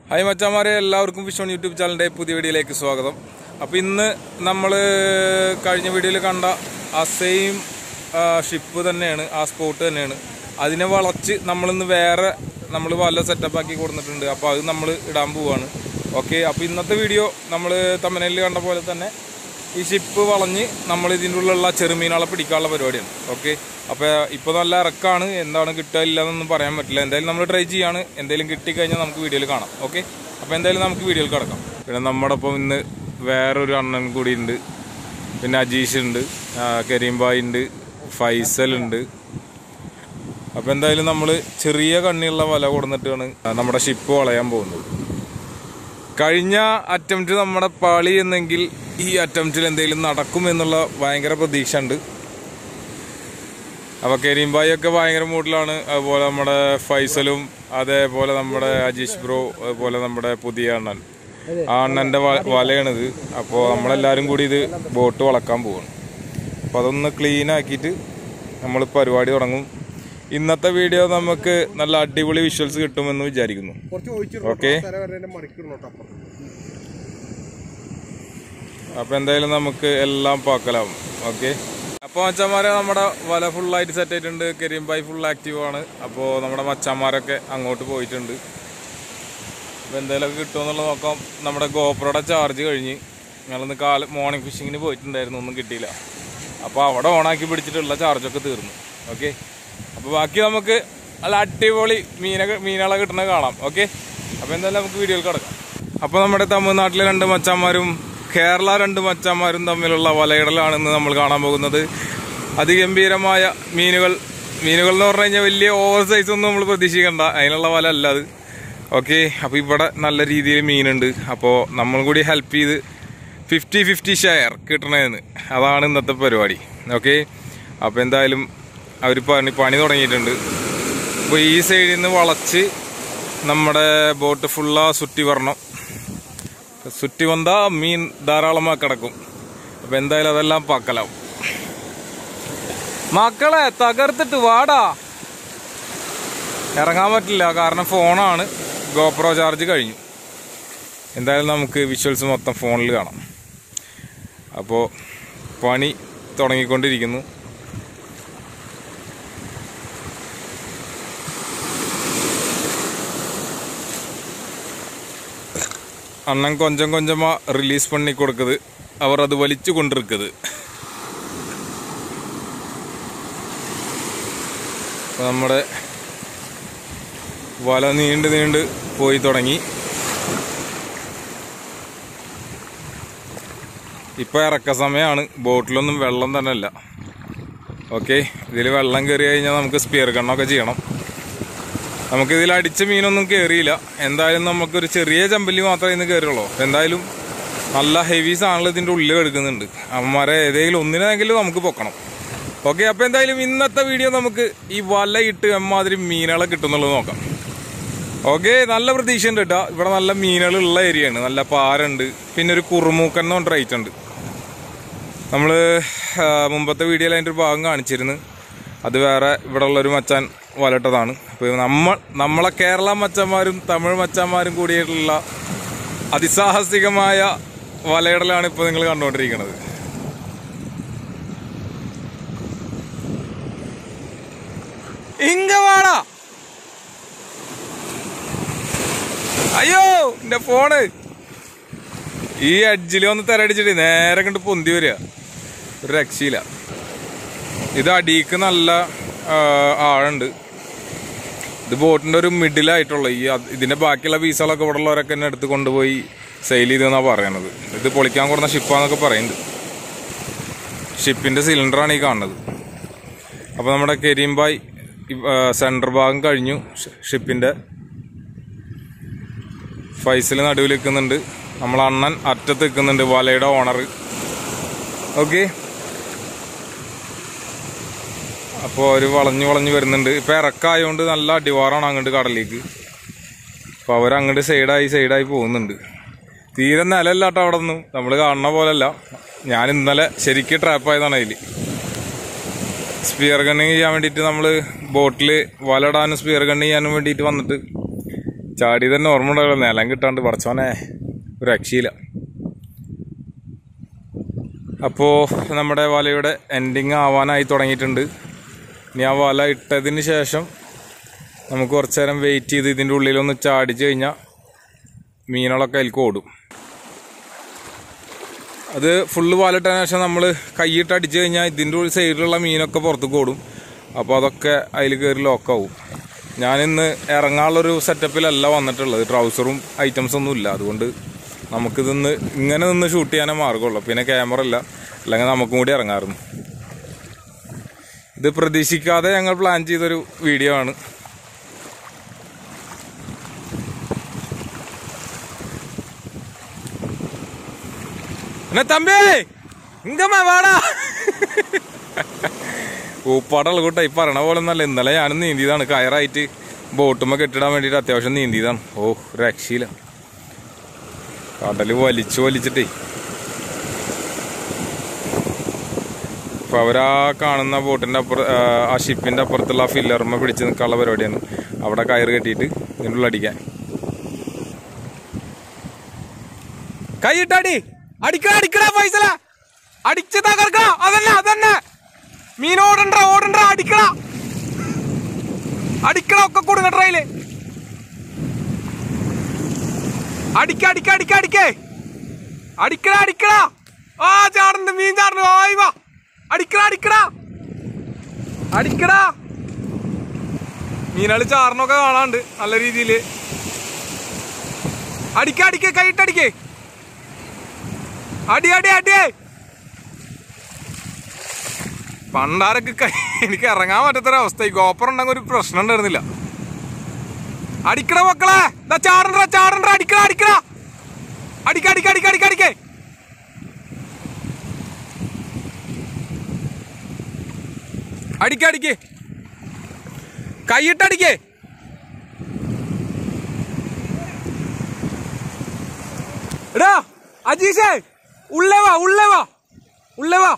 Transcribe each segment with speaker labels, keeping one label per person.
Speaker 1: Hi മച്ചാമാരെ എല്ലാവർക്കും വിഷോൺ YouTube ചാനലിന്റെ പുതിയ വീഡിയോയിലേക്ക് സ്വാഗതം അപ്പോൾ ഇന്ന് നമ്മൾ കഴിഞ്ഞ വീഡിയോയിൽ കണ്ട ആ സെയിം ഷിപ്പ് തന്നെയാണ് ആ സ്പോട്ട് തന്നെയാണ് അതിനെ വളച്ച് നമ്മളിന്ന് വേറെ നമ്മൾ വല്ല സെറ്റപ്പ് ആക്കി കൊടുത്തിട്ടുണ്ട് അപ്പോൾ അത് നമ്മൾ ഇടാൻ പോവാണ് ഓക്കെ അപ്പോൾ ഇന്നത്തെ വീഡിയോ നമ്മൾ തമിഴ്നാട്ടിൽ കണ്ട പോലെ തന്നെ ഈ ഷിപ്പ് വളഞ്ഞ് നമ്മൾ ഇതിൻ്റെ ഉള്ളിലുള്ള ചെറുമീനുകളെ പിടിക്കാനുള്ള പരിപാടിയാണ് ഓക്കെ അപ്പോൾ ഇപ്പോൾ നല്ല ഇറക്കാണ് എന്താണ് കിട്ടുക ഇല്ല എന്നൊന്നും പറയാൻ പറ്റില്ല എന്തായാലും നമ്മൾ ട്രൈ ചെയ്യാണ് എന്തെങ്കിലും കിട്ടിക്കഴിഞ്ഞാൽ നമുക്ക് വീഡിയോയിൽ കാണാം ഓക്കെ അപ്പോൾ എന്തായാലും നമുക്ക് വീഡിയോയിൽ കിടക്കാം പിന്നെ നമ്മുടെ ഒപ്പം ഇന്ന് വേറൊരു അണ്ണൻ കൂടി ഉണ്ട് പിന്നെ അജീഷ് ഉണ്ട് ആ, കരീം ബായ് ഉണ്ട് ഫൈസൽ ഉണ്ട് അപ്പോൾ എന്തായാലും നമ്മൾ ചെറിയ കണ്ണിയുള്ള വല കൊടുത്തിട്ടാണ് നമ്മുടെ ഷിപ്പ് വളയാൻ പോകുന്നത് കഴിഞ്ഞ അറ്റംപ്റ്റ് നമ്മുടെ പാളി എന്നെങ്കിൽ ഈ അറ്റംപ്റ്റിൽ എന്തെങ്കിലും നടക്കും എന്നുള്ള ഭയങ്കര പ്രതീക്ഷ ഉണ്ട് അപ്പോൾ കരീംബായി ഒക്കെ ഭയങ്കര മൂഡിലാണ് അതുപോലെ നമ്മുടെ ഫൈസലും അതേപോലെ നമ്മുടെ അജീഷ് ബ്രോ അതുപോലെ നമ്മുടെ പുതിയ അണ്ണൻ ആ അണ്ണൻ്റെ വ- വലയാണിത് അപ്പോൾ നമ്മളെല്ലാവരും കൂടി ഇത് ബോട്ട് വളക്കാൻ പോവാണ് അപ്പോൾ അതൊന്ന് ക്ലീൻ ആക്കിയിട്ട് നമ്മൾ പരിപാടി തുടങ്ങും ഇന്നത്തെ വീഡിയോ നമുക്ക് നല്ല അടിപൊളി വിഷ്വൽസ് കിട്ടുമെന്ന് വിചാരിക്കുന്നു
Speaker 2: കുറച്ച് ഒഴിച്ചു
Speaker 1: ഓക്കെ
Speaker 2: മറിക്കിടണോട്ടോ അപ്പൊ
Speaker 1: അപ്പൊ എന്തായാലും നമുക്ക് എല്ലാം പാക്കലാവും ഓക്കെ അപ്പോൾ മച്ചന്മാരെ നമ്മുടെ വല ഫുള്ളായിട്ട് സെറ്റ് ആയിട്ടുണ്ട് കരീം ബായ് ഫുൾ ആക്റ്റീവ് ആണ് അപ്പോൾ നമ്മുടെ മച്ചന്മാരൊക്കെ അങ്ങോട്ട് പോയിട്ടുണ്ട് അപ്പോൾ എന്തെങ്കിലുമൊക്കെ കിട്ടുമെന്നുള്ളത് നോക്കാം നമ്മുടെ ഗോപ്രോയുടെ ചാർജ് കഴിഞ്ഞ് ഞങ്ങളിന്ന് കാല മോർണിംഗ് ഫിഷിങ്ങിന് പോയിട്ടുണ്ടായിരുന്നു ഒന്നും കിട്ടിയില്ല അപ്പോൾ അവിടെ ഓണാക്കി പിടിച്ചിട്ടുള്ള ചാർജൊക്കെ തീർന്നു ഓക്കെ അപ്പോൾ ബാക്കി നമുക്ക് നല്ല അടിപൊളി മീനൊക്കെ മീനുകളെ കിട്ടുന്നത് കാണാം ഓക്കെ അപ്പോൾ എന്തായാലും നമുക്ക് വീഡിയോയിൽ കിടക്കാം അപ്പോൾ നമ്മുടെ തമിഴ്നാട്ടിലെ രണ്ട് മച്ചാന്മാരും കേരള രണ്ട് മച്ചാന്മാരും തമ്മിലുള്ള വലയിടലാണെന്ന് നമ്മൾ കാണാൻ പോകുന്നത് അതിഗംഭീരമായ മീനുകൾ മീനുകൾ എന്ന് പറഞ്ഞു കഴിഞ്ഞാൽ വലിയ ഓവർ സൈസ് ഒന്നും നമ്മൾ പ്രതീക്ഷിക്കണ്ട അതിനുള്ള വല അല്ല അത് ഓക്കെ അപ്പോൾ ഇവിടെ നല്ല രീതിയിൽ മീനുണ്ട് അപ്പോൾ നമ്മൾ കൂടി ഹെൽപ്പ് ചെയ്ത് ഫിഫ്റ്റി ഫിഫ്റ്റി ഷെയർ കിട്ടണതെന്ന് അതാണ് ഇന്നത്തെ പരിപാടി ഓക്കെ അപ്പോൾ എന്തായാലും അവർ പണി പണി തുടങ്ങിയിട്ടുണ്ട് അപ്പോൾ ഈ സൈഡിൽ നിന്ന് വളച്ച് നമ്മുടെ ബോട്ട് ഫുള്ളാ സുറ്റി വരണം സുറ്റി വന്നാൽ മീൻ ധാരാളമായി കിടക്കും അപ്പോൾ എന്തായാലും അതെല്ലാം പക്കലാവും മക്കളെ തകർത്തിട്ട് വാടാ ഇറങ്ങാൻ പറ്റില്ല കാരണം ഫോണാണ് ഗോപ്രോ ചാർജ് കഴിഞ്ഞു എന്തായാലും നമുക്ക് വിഷ്വൽസ് മൊത്തം ഫോണിൽ കാണാം അപ്പോൾ പണി തുടങ്ങിക്കൊണ്ടിരിക്കുന്നു അണ്ണൻ കൊഞ്ചം കൊഞ്ചമാ റിലീസ് പണി കൊടുക്കുന്നത് അവർ അത് വലിച്ചു കൊണ്ടിരിക്കുന്നത് അപ്പൊ നമ്മുടെ വല നീണ്ട് നീണ്ട് പോയി തുടങ്ങി ഇപ്പൊ ഇറക്ക സമയമാണ് ബോട്ടിലൊന്നും വെള്ളം തന്നെ അല്ല ഓക്കെ ഇതിൽ വെള്ളം കയറി കഴിഞ്ഞാൽ നമുക്ക് സ്പിയർ കണ്ണൊക്കെ ചെയ്യണം നമുക്ക് ഇതിൽ അടിച്ച മീനൊന്നും കയറിയില്ല എന്തായാലും നമുക്കൊരു ചെറിയ ചമ്പല്ലി മാത്രമേ ഇന്ന് കയറുള്ളൂ എന്തായാലും നല്ല ഹെവി സാധനങ്ങൾ ഇതിൻ്റെ ഉള്ളിൽ എടുക്കുന്നുണ്ട് അമ്മമാരെ ഏതെങ്കിലും ഒന്നിനെങ്കിലും നമുക്ക് പൊക്കണം ഓക്കെ അപ്പോൾ എന്തായാലും ഇന്നത്തെ വീഡിയോ നമുക്ക് ഈ വല ഇട്ട് എമ്മാതിരി മീനുകളെ കിട്ടുന്നുള്ളത് നോക്കാം ഓക്കെ നല്ല പ്രതീക്ഷ ഉണ്ട് കേട്ടോ ഇവിടെ നല്ല മീനുകൾ ഉള്ള ഏരിയയാണ് നല്ല പാരുണ്ട് പിന്നെ ഒരു കുറുമൂക്കൻ എന്ന് പറഞ്ഞ റൈറ്റ് ഉണ്ട് നമ്മൾ മുമ്പത്തെ വീഡിയോയിൽ അതിൻ്റെ ഒരു ഭാഗം കാണിച്ചിരുന്നു അത് വേറെ ഇവിടെ ഉള്ളൊരു മച്ചാൻ വലട്ടതാണ് അപ്പോൾ നമ്മൾ നമ്മളെ കേരള മച്ചന്മാരും തമിഴ് മച്ചന്മാരും കൂടിയിട്ടുള്ള അതിസാഹസികമായ വലയിടലാണ് ഇപ്പോൾ നിങ്ങൾ കണ്ടുകൊണ്ടിരിക്കുന്നത് ഇങ്ങ വാടാ അയ്യോ എന്റെ ഫോണ് ഈ അഡ്ജിൽ വന്ന് തരടിച്ചിട്ട് നേരെ കണ്ട് പൊന്തി വരിക ഒരു രക്ഷയില്ല ഇത് അടിക്ക് നല്ല ആ, ആഴുണ്ട് ഇത് ബോട്ടിന്റെ ഒരു മിഡിലായിട്ടുള്ള ഈ അത് ഇതിന്റെ ബാക്കിയുള്ള പീസുകളൊക്കെ ഇവിടെ ഉള്ളവരൊക്കെ എന്നെ എടുത്ത് കൊണ്ടുപോയി സെയിൽ ചെയ്തെന്നാ പറയണത് ഇത് പൊളിക്കാൻ കൊടുന്ന ഷിപ്പാന്നൊക്കെ പറയുന്നുണ്ട് ഷിപ്പിന്റെ സിലിണ്ടറാണ് ഈ കാണുന്നത് അപ്പോൾ നമ്മുടെ കരീംബായ് സെൻട്രൽ ഭാഗം കഴിഞ്ഞു ഷി- ഷിപ്പിന്റെ ഫൈസൽ നടുവിൽ നിൽക്കുന്നുണ്ട് നമ്മളെ അണ്ണൻ അറ്റത്ത് നിൽക്കുന്നുണ്ട് വലയുടെ ഓണർ ഓക്കെ അപ്പോൾ അവർ വളഞ്ഞു വളഞ്ഞു വരുന്നുണ്ട് ഇപ്പം ഇറക്കായതുകൊണ്ട് നല്ല അടിവാറാണ് അങ്ങോട്ട് കടലിലേക്ക് അപ്പോൾ അവർ അങ്ങോട്ട് സൈഡായി സൈഡായി പോകുന്നുണ്ട് തീരെ നിലല്ല കേട്ടോ അവിടെ ഒന്നും നമ്മൾ കാണുന്ന പോലല്ല ഞാൻ ഇന്നലെ ശരിക്കും ട്രാപ്പായതാണ് അതിൽ സ്പിയർ ഗണ്ണിങ് ചെയ്യാൻ വേണ്ടിയിട്ട് നമ്മൾ ബോട്ടിൽ വലടാനും സ്പിയർ ഗണ്ണിങ് ചെയ്യാനും വേണ്ടിയിട്ട് വന്നിട്ട് ചാടി തന്നെ ഓർമ്മ ഉണ്ടാവില്ല നിലം കിട്ടാണ്ട് പടച്ചോനെ ഒരു രക്ഷയില്ല അപ്പോൾ നമ്മുടെ വലയുടെ എൻഡിങ് ആവാനായി തുടങ്ങിയിട്ടുണ്ട് ഇനി ആ വല ഇട്ടതിന് ശേഷം നമുക്ക് കുറച്ച് നേരം വെയിറ്റ് ചെയ്ത് ഇതിൻ്റെ ഉള്ളിലൊന്ന് ചാടിച്ച് കഴിഞ്ഞാൽ മീനുകളൊക്കെ അതിലേക്ക് ഓടും അത് ഫുള്ള് വാലിട്ടതിന് ശേഷം നമ്മൾ കൈയിട്ട് അടിച്ചു കഴിഞ്ഞാൽ ഇതിൻ്റെ ഉള്ളിൽ സൈഡിലുള്ള മീനൊക്കെ പുറത്തേക്ക് ഓടും അപ്പോൾ അതൊക്കെ അതിൽ കയറി ലോക്കാവും ഞാനിന്ന് ഇറങ്ങാനുള്ളൊരു സെറ്റപ്പിലല്ല വന്നിട്ടുള്ളത് ട്രൗസറും ഐറ്റംസ് ഒന്നും ഇല്ല അതുകൊണ്ട് നമുക്കിതൊന്ന് ഇങ്ങനെ നിന്ന് ഷൂട്ട് ചെയ്യാനേ മാർഗമുള്ളൂ പിന്നെ ക്യാമറ ഇല്ല അല്ലെങ്കിൽ നമുക്കും കൂടി ഇറങ്ങാറുന്നു ഇത് പ്രതീക്ഷിക്കാതെ ഞങ്ങൾ പ്ലാൻ ചെയ്തൊരു വീഡിയോ ആണ് എന്നാ തമ്പി ഇങ്കമ്മ വാടാ ഊപ്പാടുള്ള കൂട്ട ഈ പറയണ പോലെ ഒന്നല്ല ഇന്നലെ ഞാനും നീന്തിയതാണ് കയറായിട്ട് ബോട്ടുമ്മ കെട്ടിടാൻ വേണ്ടിയിട്ട് അത്യാവശ്യം നീന്തിയതാണ് ഓ രക്ഷയില്ല കടല് വലിച്ചു വലിച്ചിട്ടേ അപ്പൊ അവരാ കാണുന്ന ബോട്ടിന്റെ അപ്പുറ ആ, ആ ഷിപ്പിന്റെ അപ്പുറത്തുള്ള ആ ഫില്ലർമ്മ പിടിച്ച് നിൽക്കാനുള്ള പരിപാടിയാണ് അവിടെ കയറ് കെട്ടിയിട്ട് ഇതിൻ്റെ ഉള്ളിൽ അടിക്കാൻ കൈയിട്ടടി അടിക്കട അടിക്കട പൈസല അടിച്ച് തകർക്ക അതന്നെ അതന്നെ മീൻ ഓടണ്ട ഓടണ്ട അടിക്കട അടിക്കട ഒക്കെ കൊടുങ്ങ ട്രയില് അടിക്ക അടിക്ക അടിക്ക അടിക്കേ അടിക്കട അടിക്കട ആ ചാടുന്നുണ്ട് മീൻ ചാടുന്നു ആയി വാ അടിക്കട അടിക്കട അടിക്കടാ മീനാള് ചാറിനൊക്കെ കാണാണ്ട് നല്ല രീതിയില് അടിക്ക അടിക്ക കൈയിട്ടടിക്കേ അടി അടി അടിയേ പണ്ടാരൊക്കെ കൈ എനിക്ക് ഇറങ്ങാൻ പറ്റാത്തൊരവസ്ഥ ഈ ഗോപ്പർ ഉണ്ടെങ്കിൽ ഒരു പ്രശ്നം ഉണ്ടായിരുന്നില്ല അടിക്കട മക്കളെ ദാ ചാടണ്ട ചാടണ്ട അടിക്കട അടിക്കട അടിക്ക അടിക്ക അടിക്ക അടിക്ക അടിക്കേ അടിക്ക അടിക്കേ കൈയിട്ടടിക്കേ എടാ അജീഷേ ഉള്ളേ വാ ഉള്ളേ വാ ഉള്ളേ വാ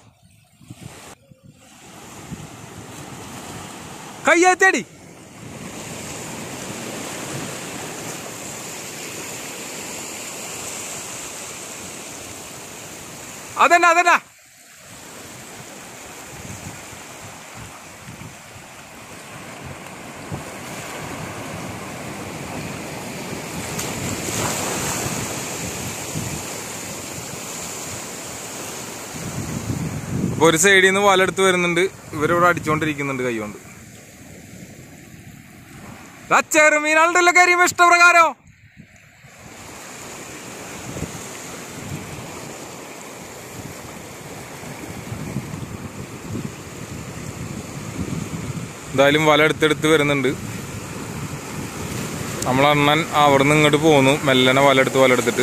Speaker 1: കയ്യേത്തേടി അതന്നെ അതന്നെ അപ്പൊ ഒരു സൈഡിൽ നിന്ന് വലെടുത്ത് വരുന്നുണ്ട് ഇവരിവിടെ അടിച്ചോണ്ടിരിക്കുന്നുണ്ട് കൈകൊണ്ട് ദാ ചെറുമീനാളുണ്ടല്ലോ കരിയും ഇഷ്ടപ്രകാരം എന്തായാലും വല എടുത്തെടുത്ത് വരുന്നുണ്ട് നമ്മളണ്ണൻ അവിടെ നിന്ന് ഇങ്ങോട്ട് പോന്നു മെല്ലനെ വല എടുത്ത് വല എടുത്തിട്ട്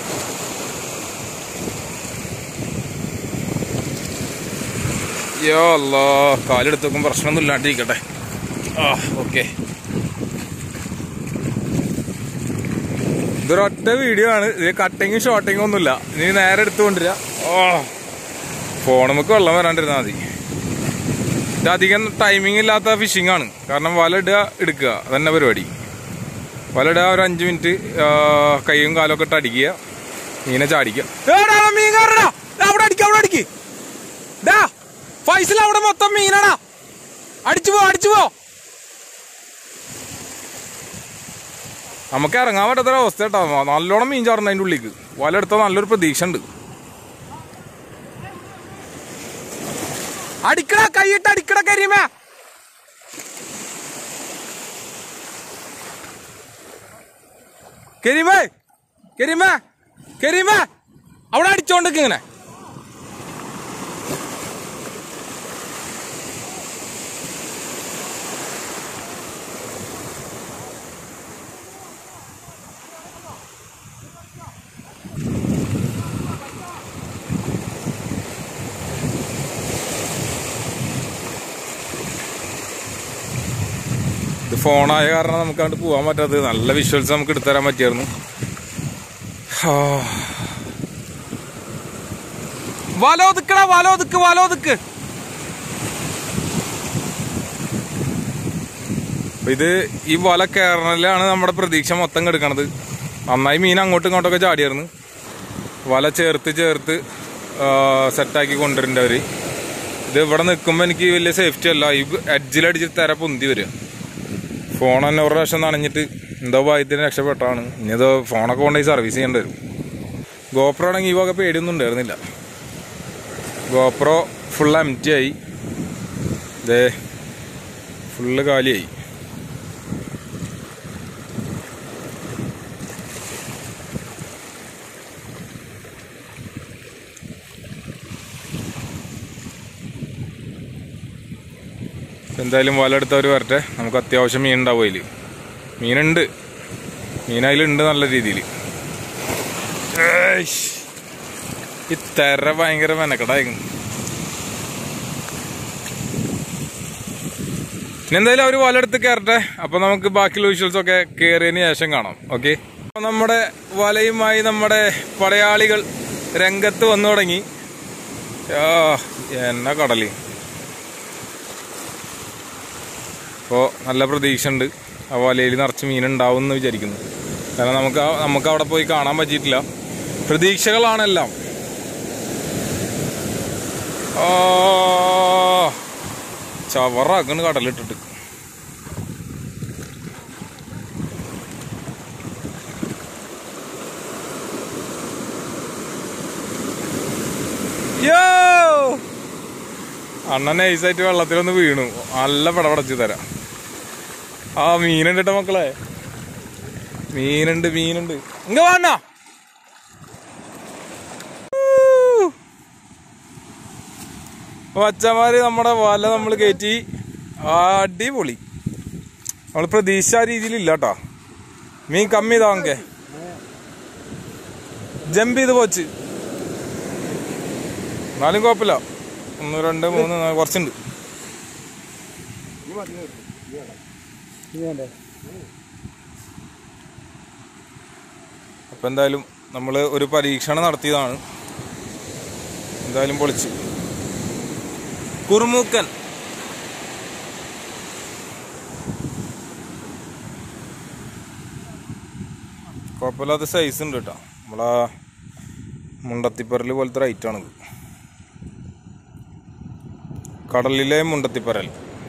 Speaker 1: യോ അല്ലോ കാലെടുത്ത് നോക്കും പ്രശ്നമൊന്നും ഇല്ലാണ്ടിരിക്കട്ടെ ആ ഓക്കെ ഇതൊരൊറ്റ വീഡിയോ ആണ് ഇതിൽ കട്ടിങ്ങും ഷോട്ടിങ്ങും ഒന്നുമില്ല ഇനി നേരെ എടുത്തുകൊണ്ടിരിക ഓ ഫോൺ നമുക്ക് വെള്ളം വരാണ്ടിരുന്നാൽ മതി ഇത് അധികം ടൈമിംഗ് ഇല്ലാത്ത ഫിഷിംഗ് ആണ് കാരണം വല ഇടുക എടുക്കുക അതന്നെ പരിപാടി വല ഇടുക ഒരു അഞ്ച് മിനിറ്റ് ആ, കൈയും കാലും ഒക്കെ ഇട്ട് അടിക്കുക മീനെ ചാടിക്കുക ഏടാ, മീൻ കയറടാ അവിടെ അടിക്കുക അവിടെ അടിക്ക് ഡാ ഫൈസൽ അവിടെ മൊത്തം മീനാടാ അടിച്ചു പോ അടിച്ചു പോ നമുക്ക് ഇറങ്ങാൻ പറ്റാത്തൊരു അവസ്ഥ കേട്ടോ നല്ലോണം മീൻ ചാടുന്നു അതിൻ്റെ ഉള്ളിക്ക് വല എടുത്താൽ നല്ലൊരു പ്രതീക്ഷ ഉണ്ട് അടിക്കട കൈയിട്ട് അടിക്കട കരിമേ കരീമേ കരീമേ കരീമേ അവിടെ അടിച്ചോണ്ടിരിക്കും ഇങ്ങനെ ഇത് ഫോണായ കാരണം നമുക്ക് അങ്ങോട്ട് പോകാൻ പറ്റാത്തത് നല്ല വിഷ്വൽസ് നമുക്ക് എടുത്തുതരാൻ പറ്റിയായിരുന്നു ഹാ. വലോതുക്കട വലോതുക്ക് വലോതുക്ക് അപ്പൊ ഇത് ഈ വല കയറലിലാണ് നമ്മുടെ പ്രതീക്ഷ മൊത്തം കെടുക്കണത് നന്നായി മീൻ അങ്ങോട്ടും ഇങ്ങോട്ടൊക്കെ ചാടിയായിരുന്നു വല ചേർത്ത് ചേർത്ത് സെറ്റാക്കി കൊണ്ടുവരേണ്ട അവര് ഇത് ഇവിടെ നിൽക്കുമ്പോൾ എനിക്ക് വലിയ സേഫ്റ്റി അല്ല ഈ എഡ്ജിലടിച്ച് തര പൊന്തി വരിക ഫോൺ തന്നെ ഒരു പ്രാവശ്യം നനഞ്ഞിട്ട് എന്തോ ഭാഗ്യത്തിന് രക്ഷപ്പെട്ടാണ് ഇനി ഇത് ഫോണൊക്കെ കൊണ്ടുപോയി സർവീസ് ചെയ്യേണ്ടി വരും ഗോപ്രോ ആണെങ്കിൽ ഈ വക പേടിയൊന്നും ഉണ്ടായിരുന്നില്ല ഗോപ്രോ ഫുൾ എം ടി ആയി ദേ ഫുള്ള് കാലിയായി എന്തായാലും വല എടുത്തവർ വരട്ടെ നമുക്ക് അത്യാവശ്യം മീൻ ഉണ്ടാവും അതിൽ മീനുണ്ട് മീൻ അതിലുണ്ട് നല്ല രീതിയിൽ ഈ തെര ഭയങ്കര മെനക്കെടായിരുന്നു ഇനി എന്തായാലും അവർ വലയെടുത്ത് കയറട്ടെ അപ്പൊ നമുക്ക് ബാക്കിയുള്ള വിഷ്വൽസ് ഒക്കെ കയറിയതിന് ശേഷം കാണാം ഓക്കെ നമ്മുടെ വലയുമായി നമ്മുടെ പടയാളികൾ രംഗത്ത് വന്നു തുടങ്ങി ആ എന്നാ കടല് അപ്പോൾ നല്ല പ്രതീക്ഷ ഉണ്ട് ആ വലയിൽ നിറച്ച് മീൻ ഉണ്ടാവും എന്ന് വിചാരിക്കുന്നു കാരണം നമുക്ക് ആ- നമുക്ക് അവിടെ പോയി കാണാൻ പറ്റിയിട്ടില്ല പ്രതീക്ഷകളാണെല്ലാം ആ ചവറാക്കണ് കടലിട്ടിട്ട് യോ അണ്ണൻ നൈസായിട്ട് വെള്ളത്തിലൊന്ന് വീണു നല്ല പടപടച്ച് തരാം ആ മീനുണ്ട് കേട്ടോ മക്കളെ മീനുണ്ട് മീനുണ്ട് ഇങ്ങ വേണ്ട മച്ചന്മാര് നമ്മുടെ വല നമ്മൾ കയറ്റി അടിപൊളി നമ്മൾ പ്രതീക്ഷ ആ രീതിയിലില്ല കേട്ടോ മീൻ കമ്മി താങ്കെ ജമ്പ് ചെയ്ത് പോച്ച് എന്നാലും കുഴപ്പമില്ല ഒന്ന് രണ്ട് മൂന്ന് നാല് കുറച്ചുണ്ട് അപ്പൊ എന്തായാലും നമ്മൾ ഒരു പരീക്ഷണം നടത്തിയതാണ് എന്തായാലും പൊളിച്ച് കുറുമൂക്കൻ കുഴപ്പമില്ലാത്ത സൈസ് ഉണ്ട് കേട്ടോ നമ്മളാ മുണ്ടത്തിപ്പരൽ പോലത്തെ റൈറ്റ് ആണിത് കടലിലെ മുണ്ടത്തിപ്പരൽ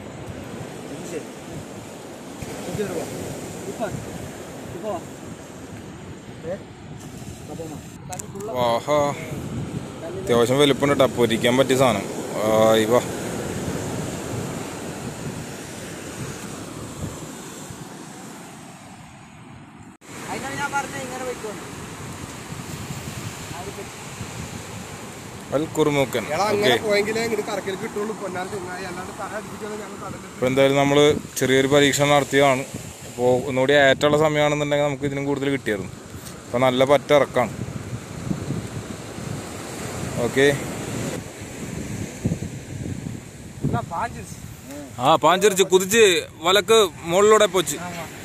Speaker 1: ആഹാ അത്യാവശ്യം വലുപ്പമുണ്ട് കേട്ടോ പൊരിക്കാൻ പറ്റിയ സാധനം ആയി വാ
Speaker 2: അതിനാണ് ഞാൻ പറഞ്ഞത് ഇങ്ങനെ പോയിക്കോണ്ട്
Speaker 1: അൽ കുറുമൂക്കൻ
Speaker 3: എടാ
Speaker 1: ഓക്കെ
Speaker 3: അങ്ങനെ പോയെങ്കിലേ ഇങ്ങോട്ട് കറക്കൽ കിട്ടുള്ളൂ പൊന്നാൻ ചങ്ങായി അല്ലാണ്ട് തല അടിപ്പിച്ചാൽ ഞങ്ങൾ കടലിൽ
Speaker 1: അപ്പോൾ എന്തായാലും നമ്മൾ ചെറിയൊരു പരീക്ഷണം നടത്തിയതാണ് അപ്പോൾ ഒന്നുകൂടി ഏറ്റുള്ള സമയമാണെന്നുണ്ടെങ്കിൽ നമുക്ക് ഇതിനും കൂടുതൽ കിട്ടിയായിരുന്നു അപ്പോൾ നല്ല പറ്റ ഇറക്കാണ് ഓക്കെ ആ പാഞ്ചരിച്ച് കുതിച്ച് വലക്ക് മുകളിലൂടെ പോച്ച്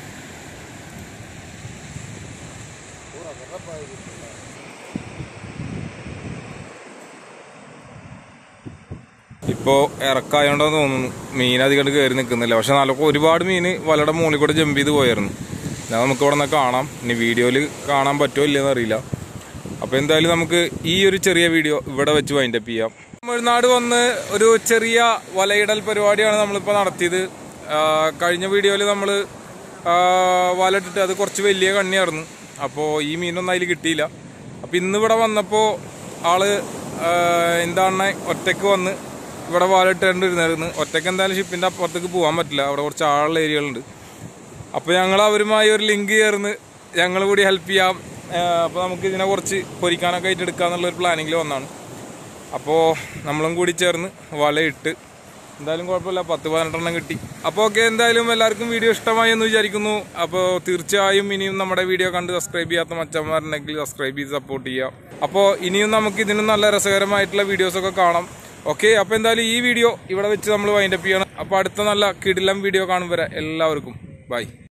Speaker 1: ഇപ്പോ ഇറക്കായോണ്ടെന്ന് തോന്നുന്നു മീൻ അധികം കയറി നിൽക്കുന്നില്ല പക്ഷെ നല്ല ഒരുപാട് മീൻ വലയുടെ മുകളിൽ കൂടെ ജമ്പ് ചെയ്ത് പോയായിരുന്നു ഞാൻ നമുക്ക് ഇവിടെ നിന്ന് കാണാം ഇനി വീഡിയോയിൽ കാണാൻ പറ്റുമോ ഇല്ലയെന്ന് അറിയില്ല അപ്പോൾ എന്തായാലും നമുക്ക് ഈ ഒരു ചെറിയ വീഡിയോ ഇവിടെ വെച്ച് വൈൻഡപ്പ് ചെയ്യാം തമിഴ്നാട് വന്ന് ഒരു ചെറിയ വലയിടൽ പരിപാടിയാണ് നമ്മളിപ്പോൾ നടത്തിയത് ആ, കഴിഞ്ഞ വീഡിയോയിൽ നമ്മൾ വലയിട്ടിട്ട് അത് കുറച്ച് വലിയ കണ്ണിയായിരുന്നു അപ്പോൾ ഈ മീനൊന്നും അതിൽ കിട്ടിയില്ല അപ്പോൾ ഇന്ന് ഇവിടെ വന്നപ്പോൾ ആള് ആ, എന്താണ് ഒറ്റയ്ക്ക് വന്ന് ഇവിടെ വാലിട്ടേണ്ടിരുന്നായിരുന്നു ഒറ്റയ്ക്ക് എന്തായാലും ഷിപ്പിന്റെ അപ്പുറത്തേക്ക് പോകാൻ പറ്റില്ല അവിടെ കുറച്ച് ആളുള്ള ഏരിയകളുണ്ട് അപ്പോൾ ഞങ്ങൾ അവരുമായി ഒരു ലിങ്ക് ചേർന്ന് ഞങ്ങൾ കൂടി ഹെൽപ്പ് ചെയ്യാം അപ്പോൾ നമുക്ക് ഇതിനെ കുറച്ച് പൊരിക്കാനൊക്കെ ആയിട്ട് എടുക്കാന്നുള്ളൊരു പ്ലാനിങ്ങിൽ വന്നാണ് അപ്പോൾ നമ്മളും കൂടി ചേർന്ന് വലയിട്ട് എന്തായാലും കുഴപ്പമില്ല പത്ത് പതിനെട്ടെണ്ണം കിട്ടി അപ്പോൾ ഓക്കെ എന്തായാലും എല്ലാവർക്കും വീഡിയോ ഇഷ്ടമായി എന്ന് വിചാരിക്കുന്നു അപ്പോൾ തീർച്ചയായും ഇനിയും നമ്മുടെ വീഡിയോ കണ്ട് സബ്സ്ക്രൈബ് ചെയ്യാത്ത മച്ചന്മാരുണ്ടെങ്കിൽ സബ്സ്ക്രൈബ് ചെയ്ത് സപ്പോർട്ട് ചെയ്യാം അപ്പോൾ ഇനിയും നമുക്ക് ഇതിനും നല്ല രസകരമായിട്ടുള്ള വീഡിയോസൊക്കെ കാണാം ഓക്കെ അപ്പോൾ എന്തായാലും ഈ വീഡിയോ ഇവിടെ വെച്ച് നമ്മൾ വൈൻഡപ്പ് ചെയ്യണം അപ്പോൾ അടുത്ത നല്ല കിടിലം വീഡിയോ കാണും വരെ എല്ലാവർക്കും ബൈ